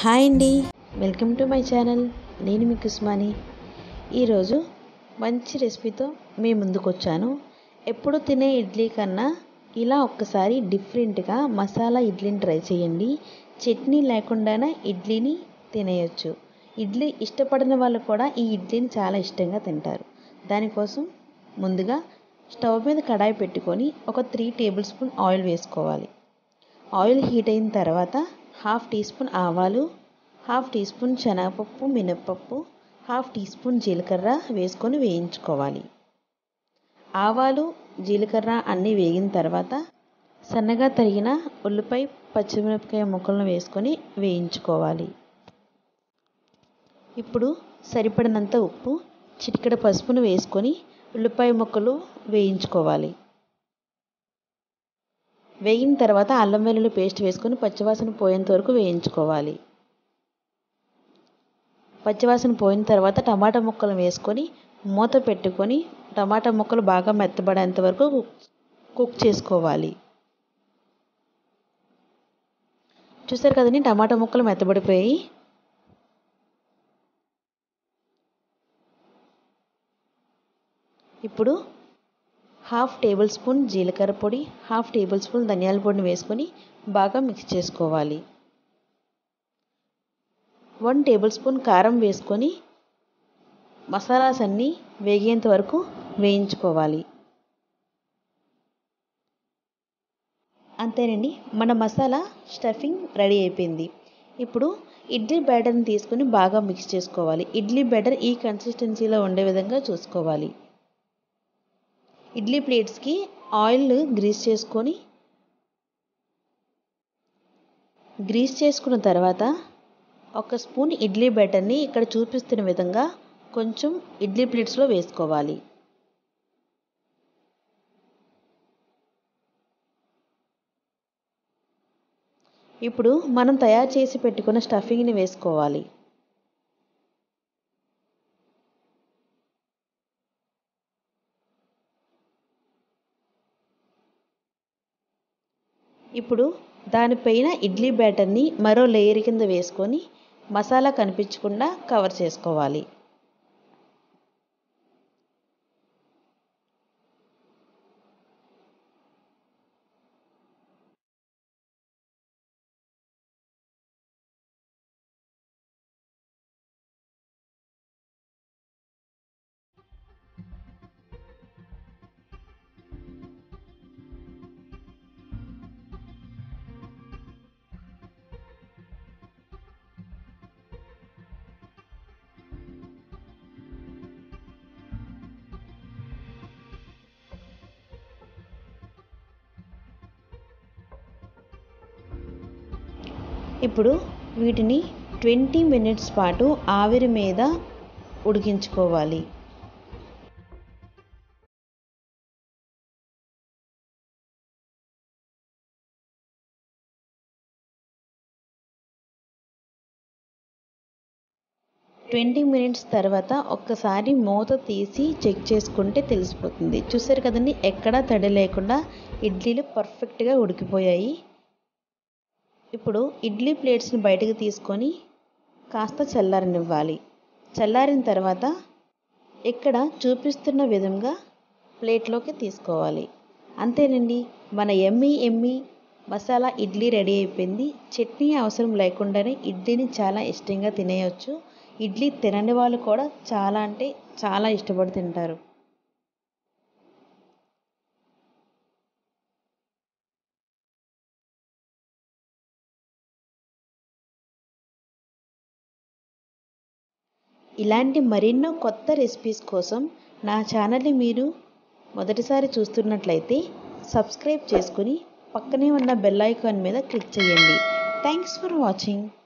hi అండి welcome to my channel నేను మీ కుస్మాని ఈరోజు మంచి రెసిపీతో మీ ముందుకు వచ్చాను ఎప్పుడు తినే ఇడ్లీ కన్నా ఇలా ఒక్కసారి డిఫరెంట్గా మసాలా ఇడ్లీని ట్రై చేయండి చట్నీ లేకుండానే ఇడ్లీని తినేయచ్చు ఇడ్లీ ఇష్టపడిన వాళ్ళు కూడా ఈ ఇడ్లీని చాలా ఇష్టంగా తింటారు దానికోసం ముందుగా స్టవ్ మీద కడాయి పెట్టుకొని ఒక త్రీ టేబుల్ స్పూన్ ఆయిల్ వేసుకోవాలి ఆయిల్ హీట్ అయిన తర్వాత హాఫ్ టీ స్పూన్ ఆవాలు హాఫ్ టీ స్పూన్ శనగపప్పు మినప్పప్పు హాఫ్ టీ స్పూన్ జీలకర్ర వేసుకొని వేయించుకోవాలి ఆవాలు జీలకర్ర అన్నీ వేగిన తర్వాత సన్నగా తరిగిన ఉల్లిపాయ పచ్చిమిరపకాయ ముక్కలను వేసుకొని వేయించుకోవాలి ఇప్పుడు సరిపడినంత ఉప్పు చిటికెడ పసుపును వేసుకొని ఉల్లిపాయ ముక్కలు వేయించుకోవాలి వేగిన తర్వాత అల్లం వెల్లుల్లి పేస్ట్ వేసుకొని పచ్చివాసన పోయేంత వరకు వేయించుకోవాలి పచ్చివాసన పోయిన తర్వాత టమాటా ముక్కలు వేసుకొని మూత పెట్టుకొని టమాటా ముక్కలు బాగా మెత్తబడేంత వరకు కుక్ చేసుకోవాలి చూసారు కదండి టమాటా ముక్కలు మెత్తబడిపోయాయి ఇప్పుడు హాఫ్ టేబుల్ స్పూన్ జీలకర్ర పొడి హాఫ్ టేబుల్ స్పూన్ ధనియాల పొడిని వేసుకొని బాగా మిక్స్ చేసుకోవాలి వన్ టేబుల్ స్పూన్ కారం వేసుకొని మసాలాస్ అన్నీ వేగేంత వరకు వేయించుకోవాలి అంతేనండి మన మసాలా స్టఫింగ్ రెడీ అయిపోయింది ఇప్పుడు ఇడ్లీ బ్యాటర్ని తీసుకొని బాగా మిక్స్ చేసుకోవాలి ఇడ్లీ బ్యాటర్ ఈ కన్సిస్టెన్సీలో ఉండే విధంగా చూసుకోవాలి ఇడ్లీ ప్లేట్స్కి ఆయిల్ గ్రీస్ చేసుకొని గ్రీస్ చేసుకున్న తర్వాత ఒక స్పూన్ ఇడ్లీ బ్యాటర్ని ఇక్కడ చూపిస్తున్న విధంగా కొంచెం ఇడ్లీ ప్లేట్స్లో వేసుకోవాలి ఇప్పుడు మనం తయారు చేసి పెట్టుకున్న స్టఫింగ్ని వేసుకోవాలి ఇప్పుడు దానిపైన ఇడ్లీ బ్యాటర్ని మరో లేయర్ కింద వేసుకొని మసాలా కనిపించకుండా కవర్ చేసుకోవాలి ఇప్పుడు వీటిని ట్వంటీ మినిట్స్ పాటు ఆవిరి మీద ఉడికించుకోవాలి ట్వంటీ మినిట్స్ తర్వాత ఒక్కసారి మూత తీసి చెక్ చేసుకుంటే తెలిసిపోతుంది చూసారు కదండి ఎక్కడా తడి లేకుండా ఇడ్లీలు పర్ఫెక్ట్గా ఉడికిపోయాయి ఇప్పుడు ఇడ్లీ ప్లేట్స్ని బయటకు తీసుకొని కాస్త చల్లారనివ్వాలి చల్లారిన తర్వాత ఇక్కడ చూపిస్తున్న విధంగా ప్లేట్లోకి తీసుకోవాలి అంతేనండి మన ఎమ్మి ఎమ్మి మసాలా ఇడ్లీ రెడీ అయిపోయింది చట్నీ అవసరం లేకుండానే ఇడ్లీని చాలా ఇష్టంగా తినేయచ్చు ఇడ్లీ తినని వాళ్ళు కూడా చాలా అంటే చాలా ఇష్టపడి తింటారు ఇలాంటి మరెన్నో కొత్త రెసిపీస్ కోసం నా ఛానల్ని మీరు మొదటిసారి చూస్తున్నట్లయితే సబ్స్క్రైబ్ చేసుకుని పక్కనే ఉన్న బెల్ ఐకాన్ మీద క్లిక్ చేయండి థ్యాంక్స్ ఫర్ వాచింగ్